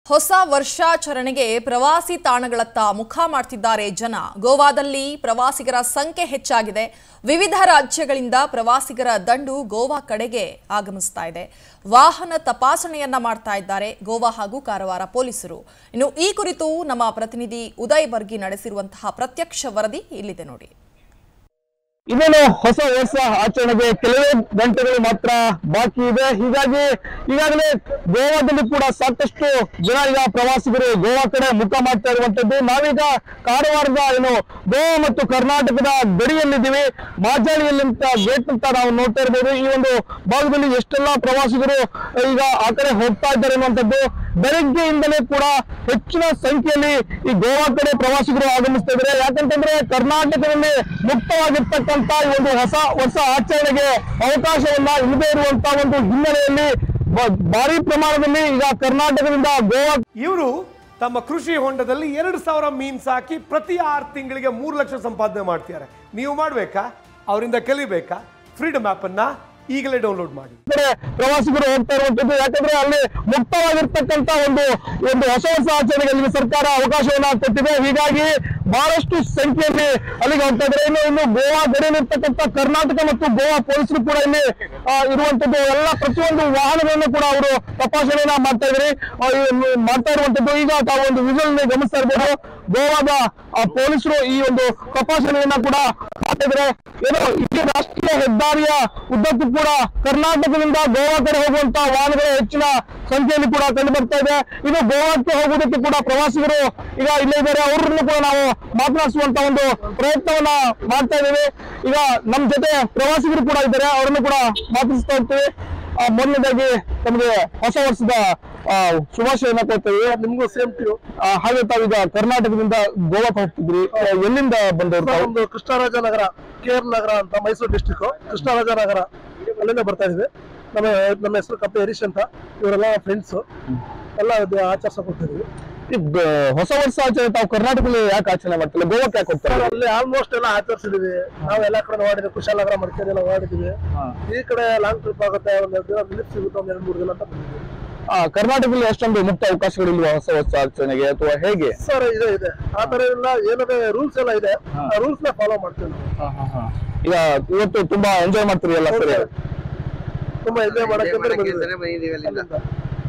ಹೊಸ ವರ್ಷಾಚರಣೆಗೆ ಪ್ರವಾಸಿ ತಾಣಗಳತ್ತ ಮುಖ ಮಾಡ್ತಿದ್ದಾರೆ ಜನ ಗೋವಾದಲ್ಲಿ ಪ್ರವಾಸಿಗರ ಸಂಖ್ಯೆ ಹೆಚ್ಚಾಗಿದೆ ವಿವಿಧ ರಾಜ್ಯಗಳಿಂದ ಪ್ರವಾಸಿಗರ ದಂಡು ಗೋವಾ ಕಡೆಗೆ ಆಗಮಿಸ್ತಾ ಇದೆ ವಾಹನ ತಪಾಸಣೆಯನ್ನ ಮಾಡ್ತಾ ಇದ್ದಾರೆ ಗೋವಾ ಹಾಗೂ ಕಾರವಾರ ಪೊಲೀಸರು ಇನ್ನು ಈ ಕುರಿತು ನಮ್ಮ ಪ್ರತಿನಿಧಿ ಉದಯ್ ಬರ್ಗಿ ನಡೆಸಿರುವಂತಹ ಪ್ರತ್ಯಕ್ಷ ವರದಿ ಇಲ್ಲಿದೆ ನೋಡಿ ಇದೇನು ಹೊಸ ವರ್ಷ ಆಚರಣೆಗೆ ಕೆಲವೇ ಗಂಟೆಗಳು ಮಾತ್ರ ಬಾಕಿ ಇದೆ ಹೀಗಾಗಿ ಈಗಾಗಲೇ ಗೋವಾದಲ್ಲಿ ಕೂಡ ಸಾಕಷ್ಟು ಜನ ಈಗ ಪ್ರವಾಸಿಗರು ಗೋವಾ ಕಡೆ ಮುಖ ಮಾಡ್ತಾ ಇರುವಂತದ್ದು ನಾವೀಗ ಕಾರವಾರದ ಏನು ಗೋವಾ ಮತ್ತು ಕರ್ನಾಟಕದ ಗಡಿಯಲ್ಲಿದ್ದೀವಿ ಮಾಜಾಳಿಯಲ್ಲಿ ಅಂತ ಗೇಟ್ ಅಂತ ನಾವು ನೋಡ್ತಾ ಇರ್ಬೋದು ಈ ಒಂದು ಭಾಗದಲ್ಲಿ ಎಷ್ಟೆಲ್ಲ ಪ್ರವಾಸಿಗರು ಈಗ ಆ ಕಡೆ ಹೋಗ್ತಾ ಇದ್ದಾರೆ ಅನ್ನುವಂಥದ್ದು ಬೆಳಗ್ಗೆಯಿಂದಲೇ ಕೂಡ ಹೆಚ್ಚಿನ ಸಂಖ್ಯೆಯಲ್ಲಿ ಈ ಗೋವಾ ಕಡೆ ಪ್ರವಾಸಿಗರು ಆಗಮಿಸ್ತಾ ಇದ್ದಾರೆ ಯಾಕಂತಂದ್ರೆ ಕರ್ನಾಟಕದಲ್ಲಿ ಮುಕ್ತವಾಗಿರ್ತಕ್ಕಂಥ ಈ ಒಂದು ಹೊಸ ವರ್ಷ ಆಚರಣೆಗೆ ಅವಕಾಶವನ್ನ ಇಲ್ಲದೆ ಇರುವಂತ ಒಂದು ಹಿನ್ನೆಲೆಯಲ್ಲಿ ಬ- ಭಾರಿ ಪ್ರಮಾಣದಲ್ಲಿ ಈಗ ಕರ್ನಾಟಕದಿಂದ ಗೋವಾ ಇವರು ತಮ್ಮ ಕೃಷಿ ಹೊಂಡದಲ್ಲಿ ಎರಡು ಸಾವಿರ ಮೀನ್ ಸಾಕಿ ಪ್ರತಿ ಆರು ತಿಂಗಳಿಗೆ ಮೂರು ಲಕ್ಷ ಸಂಪಾದನೆ ಮಾಡ್ತಿದ್ದಾರೆ ನೀವು ಮಾಡಬೇಕಾ ಅವರಿಂದ ಕಲಿಬೇಕಾ ಫ್ರೀಡಮ್ ಆ್ಯಪನ್ನು ಈಗಲೇ ಡೌನ್ಲೋಡ್ ಮಾಡಿ ಕಡೆ ಪ್ರವಾಸಿಗರು ಹೋಗ್ತಾ ಇರುವಂತದ್ದು ಯಾಕಂದ್ರೆ ಅಲ್ಲಿ ಮುಕ್ತವಾಗಿರ್ತಕ್ಕಂಥ ಒಂದು ಒಂದು ಹೊಸ ಹೊಸ ಆಚರಣೆಗೆ ಅಲ್ಲಿ ಸರ್ಕಾರ ಅವಕಾಶವನ್ನ ಕೊಟ್ಟಿದೆ ಹೀಗಾಗಿ ಬಹಳಷ್ಟು ಸಂಖ್ಯೆಯಲ್ಲಿ ಅಲ್ಲಿಗೆ ಹೋಗ್ತಾ ಇದ್ದಾರೆ ಇನ್ನು ಇನ್ನು ಗೋವಾ ಗಡಿಯಲ್ಲಿರ್ತಕ್ಕಂಥ ಕರ್ನಾಟಕ ಮತ್ತು ಗೋವಾ ಪೊಲೀಸರು ಕೂಡ ಇಲ್ಲಿ ಆ, ಇರುವಂತದ್ದು ಎಲ್ಲ ಪ್ರತಿಯೊಂದು ವಾಹನಗಳನ್ನು ಕೂಡ ಅವರು ತಪಾಸಣೆಯನ್ನ ಮಾಡ್ತಾ ಇದ್ದಾರೆ ಆ, ಈ ಮಾಡ್ತಾ ಇರುವಂತದ್ದು ಈಗ ತಾವು ಒಂದು ವಿಜುವಲ್ ಗಮನಿಸ್ತಾ ಇರ್ಬೋದು ಗೋವಾದ ಆ ಪೊಲೀಸರು ಈ ಒಂದು ತಪಾಸಣೆಯನ್ನ ಕೂಡ ಮಾಡ್ತಾ ಇದ್ದಾರೆ ಏನೋ ಇಡೀ ರಾಷ್ಟ್ರೀಯ ಹೆದ್ದಾರಿಯ ಉದ್ದಕ್ಕೂ ಕೂಡ ಕರ್ನಾಟಕದಿಂದ ಗೋವಾ ಕಡೆ ಹೋಗುವಂತ ವಾಹನಗಳು ಹೆಚ್ಚಿನ ಸಂಖ್ಯೆಯಲ್ಲಿ ಕೂಡ ಕಂಡು ಬರ್ತಾ ಇದೆ ಇದು ಗೋವಾಕ್ಕೆ ಹೋಗುವುದಕ್ಕೆ ಕೂಡ ಪ್ರವಾಸಿಗರು ಈಗ ಇಲ್ಲೇ ಇದ್ದಾರೆ ಅವರನ್ನು ಕೂಡ ನಾವು ಮಾತನಾಡಿಸುವಂತ ಒಂದು ಪ್ರಯತ್ನವನ್ನ ಮಾಡ್ತಾ ಇದ್ದೇವೆ ಈಗ ನಮ್ಮ ಜೊತೆ ಪ್ರವಾಸಿಗರು ಕೂಡ ಇದ್ದಾರೆ ಅವರನ್ನು ಕೂಡ ಮಾತನಾಡಿಸ್ತಾ ಇರ್ತೀವಿ ಆ, ಮೊದಲನೇದಾಗಿ ತಮಗೆ ಹೊಸ ವರ್ಷದ ಆ, ಶುಭಾಶಯನ ಕೊಡ್ತೇವೆ ನಿಮ್ಗೂ ಸೇಮ್ ಟು ಹಾಗೆ ತಾವೀಗ ಕರ್ನಾಟಕದಿಂದ ಗೋವಾಕ್ಕೆ ಹೋಗ್ತಿದ್ರಿ ಆ, ಎಲ್ಲಿಂದ ಬಂದವರು ತಾವು? ಒಂದು ಕೃಷ್ಣರಾಜನಗರ ಕೆ ಆರ್ ನಗರ ಅಂತ ಮೈಸೂರು ಡಿಸ್ಟಿಕ್ ಕೃಷ್ಣರಾಜನಗರ ಅಲ್ಲಿಂದ ಬರ್ತಾ ಇದ್ವಿ ನಮ್ಮ ನಮ್ಮ ಹೆಸರು ಕಪ್ಪೆ ಹರೀಶ್ ಅಂತ ಇವರೆಲ್ಲ ಫ್ರೆಂಡ್ಸ್ ಎಲ್ಲ ಇದು ಆಚರಿಸಕ್ ಹೋಗ್ತಿದ್ವಿ ಈ ಬ- ಹೊಸ ವರ್ಷ ಆಚರಣೆ ತಾವು ಕರ್ನಾಟಕದಲ್ಲಿ ಯಾಕೆ ಆಚರಣೆ ಮಾಡ್ತಿಲ್ಲ ಗೋವಾಕ್ಕೆ ಯಾಕೆ ಹೋಗ್ತಾರೆ ಅಲ್ಲಿ ಆಲ್ಮೋಸ್ಟ್ ಎಲ್ಲ ಆಚರಿಸಿದೀವಿ ನಾವು ಎಲ್ಲ ಕಡೆ ಮಾಡಿದ್ವಿ ಕುಶಾಲನಗರ ಮಡಿಕೇರಿ ಎಲ್ಲ ಮಾಡಿದ್ವಿ ಈ ಕಡೆ ಲಾಂಗ್ ಟ್ರಿಪ್ ಆಗುತ್ತೆ ಒಂದ್ ಎರಡು ದಿನ ರಿಲೀಫ್ ಸಿಗುತ್ತೆ ಒಂದ್ ಎರಡು ಮೂರು ದಿನ ಅಂತ ಬಂದಿದ್ವಿ ಆ, ಕರ್ನಾಟಕದಲ್ಲಿ ಅಷ್ಟೊಂದು ಮುಕ್ತ ಅವಕಾಶಗಳಿಲ್ವಾ ಹೊಸ ವರ್ಷ ಆಚರಣೆಗೆ ಅಥವಾ ಹೇಗೆ ಸರ್ ಇದೆ ಇದೆ ಆ ತರ ಎಲ್ಲ ಏನಿದೆ ರೂಲ್ಸ್ ಎಲ್ಲ ಇದೆ ಆ ರೂಲ್ಸ್ ನ ಫಾಲೋ ಮಾಡ್ತೀವಿ ನಾವು ಈಗ ಇವತ್ತು ತುಂಬಾ ಎಂಜಾಯ್ ಮಾಡ್ತೀರಿ ಎಲ್ಲ ಸರಿ ತುಂಬಾ ಎಂಜಾಯ್ ಮಾಡಕ್ಕೆ ಬಂದಿದ್ವಿ ಅಲ್ಲಿಂದ.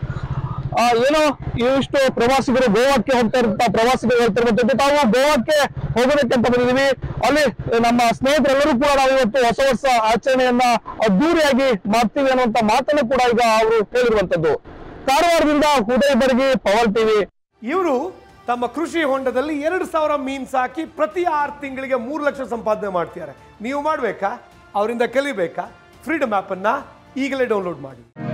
ಆ, ಏನೋ ಇಷ್ಟು ಪ್ರವಾಸಿಗರು ಗೋವಾಕ್ಕೆ ಹೋಗ್ತಾ ಇರುವಂತ ಪ್ರವಾಸಿಗರು ಹೇಳ್ತಿರುವಂತದ್ದು ತಾವು ಗೋವಾಕ್ಕೆ ಹೋಗೋದಕ್ಕೆ ಅಂತ ಬಂದಿದೀವಿ ಅಲ್ಲಿ ನಮ್ಮ ಸ್ನೇಹಿತರೆಲ್ಲರೂ ಕೂಡ ನಾವು ಇವತ್ತು ಹೊಸ ವರ್ಷ ಆಚರಣೆಯನ್ನ ಅದ್ದೂರಿಯಾಗಿ ಮಾಡ್ತೀವಿ ಅನ್ನುವಂತ ಮಾತನ್ನು ಕೂಡ ಈಗ ಅವರು ಹೇಳಿರುವಂತದ್ದು ಕಾರವಾರದಿಂದ ಉದಯ್ ಬರ್ಗಿ ಪವರ್ ಟಿವಿ ಇವರು ತಮ್ಮ ಕೃಷಿ ಹೊಂಡದಲ್ಲಿ ಎರಡು ಸಾವಿರ ಮೀನ್ ಸಾಕಿ ಪ್ರತಿ ಆರು ತಿಂಗಳಿಗೆ ಮೂರು ಲಕ್ಷ ಸಂಪಾದನೆ ಮಾಡ್ತಿದ್ದಾರೆ ನೀವು ಮಾಡಬೇಕಾ ಅವರಿಂದ ಕಲಿಬೇಕಾ ಫ್ರೀಡಮ್ ಆ್ಯಪನ್ನು ಈಗಲೇ ಡೌನ್ಲೋಡ್ ಮಾಡಿ